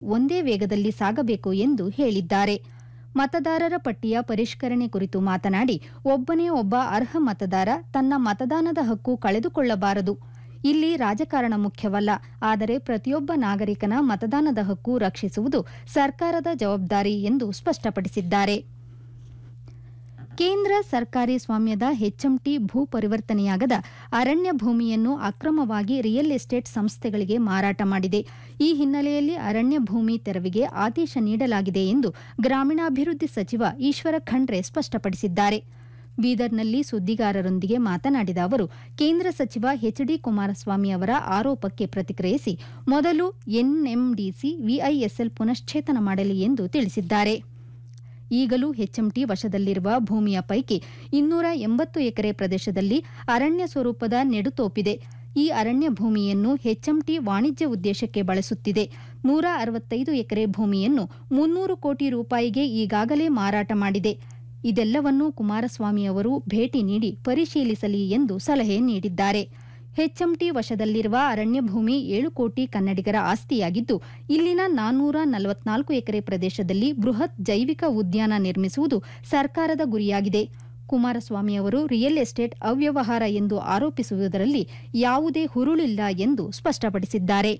ಒಂದೇ ವೇಗದಲ್ಲಿ ಸಾಗಬೇಕು ಎಂದು ಹೇಳಿದ್ದಾರೆ ಮತದಾರರ ಪಟ್ಟಿಯ ಪರಿಷ್ಕರಣೆ ಕುರಿತು ಮಾತನಾಡಿ ಒಬ್ಬನೇ ಒಬ್ಬ ಅರ್ಹ ಮತದಾರ ತನ್ನ ಮತದಾನದ ಹಕ್ಕು ಕಳೆದುಕೊಳ್ಳಬಾರದು ಇಲ್ಲಿ ರಾಜಕಾರಣ ಮುಖ್ಯವಲ್ಲ ಆದರೆ ಪ್ರತಿಯೊಬ್ಬ ನಾಗರಿಕನ ಮತದಾನದ ಹಕ್ಕು ರಕ್ಷಿಸುವುದು ಸರ್ಕಾರದ ಜವಾಬ್ದಾರಿ ಎಂದು ಸ್ಪಷ್ಟಪಡಿಸಿದ್ದಾರೆ ಕೇಂದ್ರ ಸರ್ಕಾರಿ ಸ್ವಾಮ್ಯದ ಹೆಚ್ಎಂಟಿ ಭೂ ಪರಿವರ್ತನೆಯಾಗದ ಅರಣ್ಯ ಭೂಮಿಯನ್ನು ಅಕ್ರಮವಾಗಿ ರಿಯಲ್ ಎಸ್ಟೇಟ್ ಸಂಸ್ಥೆಗಳಿಗೆ ಮಾರಾಟ ಮಾಡಿದೆ ಈ ಹಿನ್ನೆಲೆಯಲ್ಲಿ ಅರಣ್ಯ ಭೂಮಿ ತೆರವಿಗೆ ಆದೇಶ ನೀಡಲಾಗಿದೆ ಎಂದು ಗ್ರಾಮೀಣಾಭಿವೃದ್ಧಿ ಸಚಿವ ಈಶ್ವರ ಖಂಡ್ರೆ ಸ್ಪಷ್ಟಪಡಿಸಿದ್ದಾರೆ ಬೀದರ್ನಲ್ಲಿ ಸುದ್ದಿಗಾರರೊಂದಿಗೆ ಮಾತನಾಡಿದ ಅವರು ಕೇಂದ್ರ ಸಚಿವ ಎಚ್ ಡಿ ಕುಮಾರಸ್ವಾಮಿ ಅವರ ಆರೋಪಕ್ಕೆ ಪ್ರತಿಕ್ರಿಯಿಸಿ ಮೊದಲು ಎನ್ಎಂಡಿಸಿ ವಿಐಎಸ್ಎಲ್ ಪುನಶ್ಚೇತನ ಮಾಡಲಿ ಎಂದು ತಿಳಿಸಿದ್ದಾರೆ ಈಗಲೂ ಹೆಚ್ಎಂಟಿ ವಶದಲ್ಲಿರುವ ಭೂಮಿಯ ಪೈಕಿ ಇನ್ನೂರ ಎಂಬತ್ತು ಎಕರೆ ಪ್ರದೇಶದಲ್ಲಿ ಅರಣ್ಯ ಸ್ವರೂಪದ ನೆಡುತೋಪಿದೆ ಈ ಅರಣ್ಯ ಭೂಮಿಯನ್ನು ಹೆಚ್ಎಂಟಿ ವಾಣಿಜ್ಯ ಉದ್ದೇಶಕ್ಕೆ ಬಳಸುತ್ತಿದೆ ನೂರ ಅರವತ್ತೈದು ಎಕರೆ ಭೂಮಿಯನ್ನು ಮುನ್ನೂರು ಕೋಟಿ ರೂಪಾಯಿಗೆ ಈಗಾಗಲೇ ಮಾರಾಟ ಮಾಡಿದೆ ಇದೆಲ್ಲವನ್ನೂ ಕುಮಾರಸ್ವಾಮಿ ಅವರು ಭೇಟಿ ನೀಡಿ ಪರಿಶೀಲಿಸಲಿ ಎಂದು ಸಲಹೆ ನೀಡಿದ್ದಾರೆ ಹೆಚ್ಎಂಟಿ ವಶದಲ್ಲಿರುವ ಅರಣ್ಯ ಭೂಮಿ ಏಳು ಕೋಟಿ ಕನ್ನಡಿಗರ ಆಸ್ತಿಯಾಗಿದ್ದು ಇಲ್ಲಿನ ನಾನ್ನೂರ ನಲವತ್ನಾಲ್ಕು ಎಕರೆ ಪ್ರದೇಶದಲ್ಲಿ ಬೃಹತ್ ಜೈವಿಕ ಉದ್ಯಾನ ನಿರ್ಮಿಸುವುದು ಸರ್ಕಾರದ ಗುರಿಯಾಗಿದೆ ಕುಮಾರಸ್ವಾಮಿ ಅವರು ರಿಯಲ್ ಎಸ್ಟೇಟ್ ಅವ್ಯವಹಾರ ಎಂದು ಆರೋಪಿಸುವುದರಲ್ಲಿ ಯಾವುದೇ ಹುರುಳಿಲ್ಲ ಎಂದು ಸ್ಪಷ್ಟಪಡಿಸಿದ್ದಾರೆ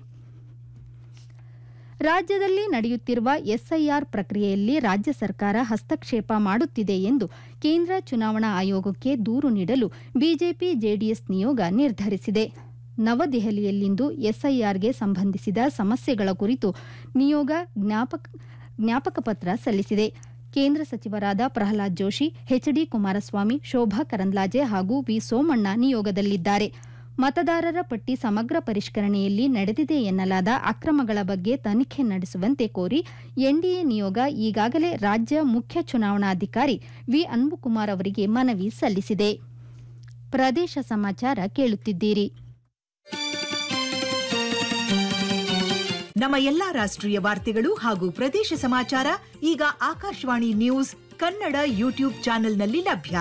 ರಾಜ್ಯದಲ್ಲಿ ನಡೆಯುತ್ತಿರುವ ಎಸ್ಐಆರ್ ಪ್ರಕ್ರಿಯೆಯಲ್ಲಿ ರಾಜ್ಯ ಸರ್ಕಾರ ಹಸ್ತಕ್ಷೇಪ ಮಾಡುತ್ತಿದೆ ಎಂದು ಕೇಂದ್ರ ಚುನಾವಣಾ ಆಯೋಗಕ್ಕೆ ದೂರು ನೀಡಲು ಬಿಜೆಪಿ ಜೆಡಿಎಸ್ ನಿಯೋಗ ನಿರ್ಧರಿಸಿದೆ ನವದೆಹಲಿಯಲ್ಲಿಂದು ಎಸ್ಐಆರ್ಗೆ ಸಂಬಂಧಿಸಿದ ಸಮಸ್ಯೆಗಳ ಕುರಿತು ನಿಯೋಗ ಜ್ಞಾಪಕ ಪತ್ರ ಸಲ್ಲಿಸಿದೆ ಕೇಂದ್ರ ಸಚಿವರಾದ ಪ್ರಹ್ಲಾದ್ ಜೋಶಿ ಎಚ್ಡಿ ಕುಮಾರಸ್ವಾಮಿ ಶೋಭಾ ಕರಂದ್ಲಾಜೆ ಹಾಗೂ ವಿ ಸೋಮಣ್ಣ ನಿಯೋಗದಲ್ಲಿದ್ದಾರೆ ಮತದಾರರ ಪಟ್ಟಿ ಸಮಗ್ರ ಪರಿಷ್ಕರಣೆಯಲ್ಲಿ ನಡೆದಿದೆ ಎನ್ನಲಾದ ಅಕ್ರಮಗಳ ಬಗ್ಗೆ ತನಿಖೆ ನಡೆಸುವಂತೆ ಕೋರಿ ಎನ್ಡಿಎ ನಿಯೋಗ ಈಗಾಗಲೇ ರಾಜ್ಯ ಮುಖ್ಯ ಚುನಾವಣಾಧಿಕಾರಿ ವಿ ಅನ್ಬುಕುಮಾರ್ ಅವರಿಗೆ ಮನವಿ ಸಲ್ಲಿಸಿದೆ ಪ್ರದೇಶ ಸಮಾಚಾರ ಕೇಳುತ್ತಿದ್ದೀರಿ ನಮ್ಮ ಎಲ್ಲಾ ರಾಷ್ಟ್ರೀಯ ವಾರ್ತೆಗಳು ಹಾಗೂ ಪ್ರದೇಶ ಸಮಾಚಾರ ಈಗ ಆಕಾಶವಾಣಿ ನ್ಯೂಸ್ ಕನ್ನಡ ಯೂಟ್ಯೂಬ್ ಚಾನೆಲ್ನಲ್ಲಿ ಲಭ್ಯ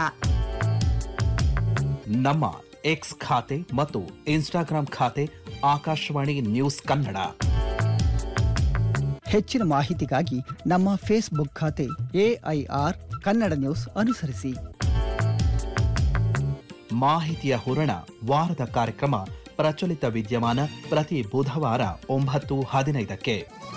ನಮ್ಮ ಎಕ್ಸ್ ಖಾತೆ ಮತ್ತು ಇನ್ಸ್ಟಾಗ್ರಾಂ ಖಾತೆ ಆಕಾಶವಾಣಿ ನ್ಯೂಸ್ ಕನ್ನಡ ಹೆಚ್ಚಿನ ಮಾಹಿತಿಗಾಗಿ ನಮ್ಮ ಫೇಸ್ಬುಕ್ ಖಾತೆ ಎಐಆರ್ ಕನ್ನಡ ನ್ಯೂಸ್ ಅನುಸರಿಸಿ ಮಾಹಿತಿಯ ಹೂರಣ ವಾರದ ಕಾರ್ಯಕ್ರಮ ಪ್ರಚಲಿತ ವಿದ್ಯಮಾನ ಪ್ರತಿ ಬುಧವಾರ ಒಂಬತ್ತು ಹದಿನೈದಕ್ಕೆ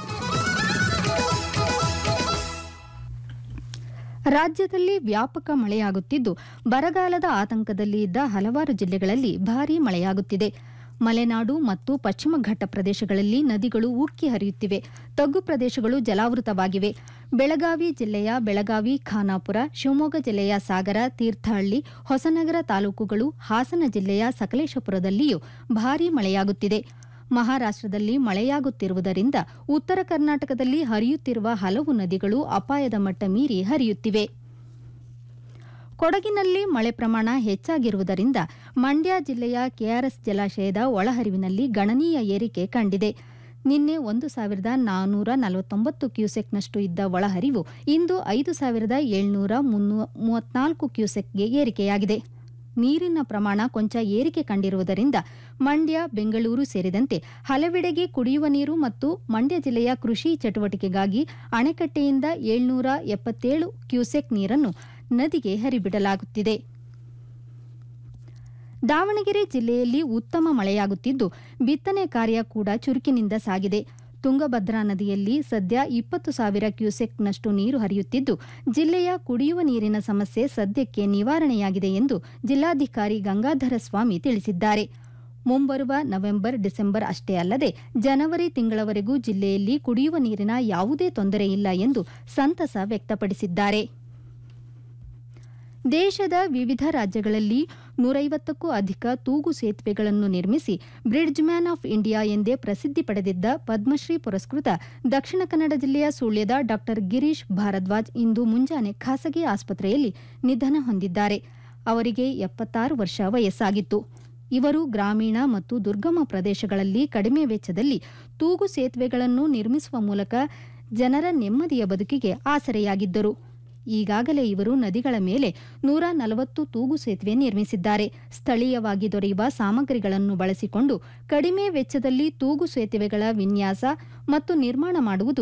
ರಾಜ್ಯದಲ್ಲಿ ವ್ಯಾಪಕ ಮಳೆಯಾಗುತ್ತಿದ್ದು ಬರಗಾಲದ ಆತಂಕದಲ್ಲಿ ಇದ್ದ ಹಲವಾರು ಜಿಲ್ಲೆಗಳಲ್ಲಿ ಭಾರೀ ಮಳೆಯಾಗುತ್ತಿದೆ ಮಲೆನಾಡು ಮತ್ತು ಪಶ್ಚಿಮ ಘಟ್ಟ ಪ್ರದೇಶಗಳಲ್ಲಿ ನದಿಗಳು ಉಕ್ಕಿ ಹರಿಯುತ್ತಿವೆ ತಗ್ಗು ಪ್ರದೇಶಗಳು ಜಲಾವೃತವಾಗಿವೆ ಬೆಳಗಾವಿ ಜಿಲ್ಲೆಯ ಬೆಳಗಾವಿ ಖಾನಾಪುರ ಶಿವಮೊಗ್ಗ ಜಿಲ್ಲೆಯ ಸಾಗರ ತೀರ್ಥಹಳ್ಳಿ ಹೊಸನಗರ ತಾಲೂಕುಗಳು ಹಾಸನ ಜಿಲ್ಲೆಯ ಸಕಲೇಶಪುರದಲ್ಲಿಯೂ ಭಾರೀ ಮಳೆಯಾಗುತ್ತಿದೆ ಮಹಾರಾಷ್ಟದಲ್ಲಿ ಮಳೆಯಾಗುತ್ತಿರುವುದರಿಂದ ಉತ್ತರ ಕರ್ನಾಟಕದಲ್ಲಿ ಹರಿಯುತ್ತಿರುವ ಹಲವು ನದಿಗಳು ಅಪಾಯದ ಮಟ್ಟ ಮೀರಿ ಹರಿಯುತ್ತಿವೆ ಕೊಡಗಿನಲ್ಲಿ ಮಳೆ ಪ್ರಮಾಣ ಹೆಚ್ಚಾಗಿರುವುದರಿಂದ ಮಂಡ್ಯ ಜಿಲ್ಲೆಯ ಕೆಆರ್ಎಸ್ ಜಲಾಶಯದ ಒಳಹರಿವಿನಲ್ಲಿ ಗಣನೀಯ ಏರಿಕೆ ಕಂಡಿದೆ ನಿನ್ನೆ ಒಂದು ಸಾವಿರದ ನಾನ್ನೂರ ನಲವತ್ತೊಂಬತ್ತು ಕ್ಯೂಸೆಕ್ನಷ್ಟು ಇದ್ದ ಒಳಹರಿವು ಇಂದು ಐದು ಸಾವಿರದ ಏಳ್ನೂರ ಮೂವತ್ನಾಲ್ಕು ಕ್ಯೂಸೆಕ್ಗೆ ಏರಿಕೆಯಾಗಿದೆ ನೀರಿನ ಪ್ರಮಾಣ ಕೊಂಚ ಏರಿಕೆ ಕಂಡಿರುವುದರಿಂದ ಮಂಡ್ಯ ಬೆಂಗಳೂರು ಸೇರಿದಂತೆ ಹಲವೆಡೆಗೆ ಕುಡಿಯುವ ನೀರು ಮತ್ತು ಮಂಡ್ಯ ಜಿಲ್ಲೆಯ ಕೃಷಿ ಚಟುವಟಿಕೆಗಾಗಿ ಅಣೆಕಟ್ಟೆಯಿಂದ ಏಳ್ನೂರ ಎಪ್ಪತ್ತೇಳು ಕ್ಯೂಸೆಕ್ ನೀರನ್ನು ನದಿಗೆ ಹರಿಬಿಡಲಾಗುತ್ತಿದೆ ದಾವಣಗೆರೆ ಜಿಲ್ಲೆಯಲ್ಲಿ ಉತ್ತಮ ಮಳೆಯಾಗುತ್ತಿದ್ದು ಬಿತ್ತನೆ ಕಾರ್ಯ ಕೂಡ ಚುರುಕಿನಿಂದ ಸಾಗಿದೆ ತುಂಗಭದ್ರಾ ನದಿಯಲ್ಲಿ ಸದ್ಯ ಇಪ್ಪತ್ತು ಸಾವಿರ ಕ್ಯೂಸೆಕ್ನಷ್ಟು ನೀರು ಹರಿಯುತ್ತಿದ್ದು ಜಿಲ್ಲೆಯ ಕುಡಿಯುವ ನೀರಿನ ಸಮಸ್ಯೆ ಸದ್ಯಕ್ಕೆ ನಿವಾರಣೆಯಾಗಿದೆ ಎಂದು ಜಿಲ್ಲಾಧಿಕಾರಿ ಗಂಗಾಧರ ಸ್ವಾಮಿ ತಿಳಿಸಿದ್ದಾರೆ ಮುಂಬರುವ ನವೆಂಬರ್ ಡಿಸೆಂಬರ್ ಅಷ್ಟೇ ಅಲ್ಲದೆ ಜನವರಿ ತಿಂಗಳವರೆಗೂ ಜಿಲ್ಲೆಯಲ್ಲಿ ಕುಡಿಯುವ ನೀರಿನ ಯಾವುದೇ ತೊಂದರೆ ಇಲ್ಲ ಎಂದು ಸಂತಸ ವ್ಯಕ್ತಪಡಿಸಿದ್ದಾರೆ ದೇಶದ ವಿವಿಧ ರಾಜ್ಯಗಳಲ್ಲಿ ನೂರೈವತ್ತಕ್ಕೂ ಅಧಿಕ ತೂಗು ಸೇತುವೆಗಳನ್ನು ನಿರ್ಮಿಸಿ ಬ್ರಿಡ್ಜ್ ಮ್ಯಾನ್ ಆಫ್ ಇಂಡಿಯಾ ಎಂದೇ ಪ್ರಸಿದ್ಧಿ ಪಡೆದಿದ್ದ ಪದ್ಮಶ್ರೀ ಪುರಸ್ಕೃತ ದಕ್ಷಿಣ ಕನ್ನಡ ಜಿಲ್ಲೆಯ ಸುಳ್ಯದ ಡಾ ಗಿರೀಶ್ ಭಾರದ್ವಾಜ್ ಇಂದು ಮುಂಜಾನೆ ಖಾಸಗಿ ಆಸ್ಪತ್ರೆಯಲ್ಲಿ ನಿಧನ ಹೊಂದಿದ್ದಾರೆ ಅವರಿಗೆ ಎಪ್ಪತ್ತಾರು ವರ್ಷ ವಯಸ್ಸಾಗಿತ್ತು ಇವರು ಗ್ರಾಮೀಣ ಮತ್ತು ದುರ್ಗಮ ಪ್ರದೇಶಗಳಲ್ಲಿ ಕಡಿಮೆ ವೆಚ್ಚದಲ್ಲಿ ತೂಗು ಸೇತುವೆಗಳನ್ನು ನಿರ್ಮಿಸುವ ಮೂಲಕ ಜನರ ನೆಮ್ಮದಿಯ ಬದುಕಿಗೆ ಆಸರೆಯಾಗಿದ್ದರು ಈಗಾಗಲೇ ಇವರು ನದಿಗಳ ಮೇಲೆ ನೂರ ನಲವತ್ತು ತೂಗು ಸೇತುವೆ ನಿರ್ಮಿಸಿದ್ದಾರೆ ಸ್ಥಳೀಯವಾಗಿ ದೊರೆಯುವ ಸಾಮಗ್ರಿಗಳನ್ನು ಬಳಸಿಕೊಂಡು ಕಡಿಮೆ ವೆಚ್ಚದಲ್ಲಿ ತೂಗು ಸೇತುವೆಗಳ ವಿನ್ಯಾಸ ಮತ್ತು ನಿರ್ಮಾಣ ಮಾಡುವುದು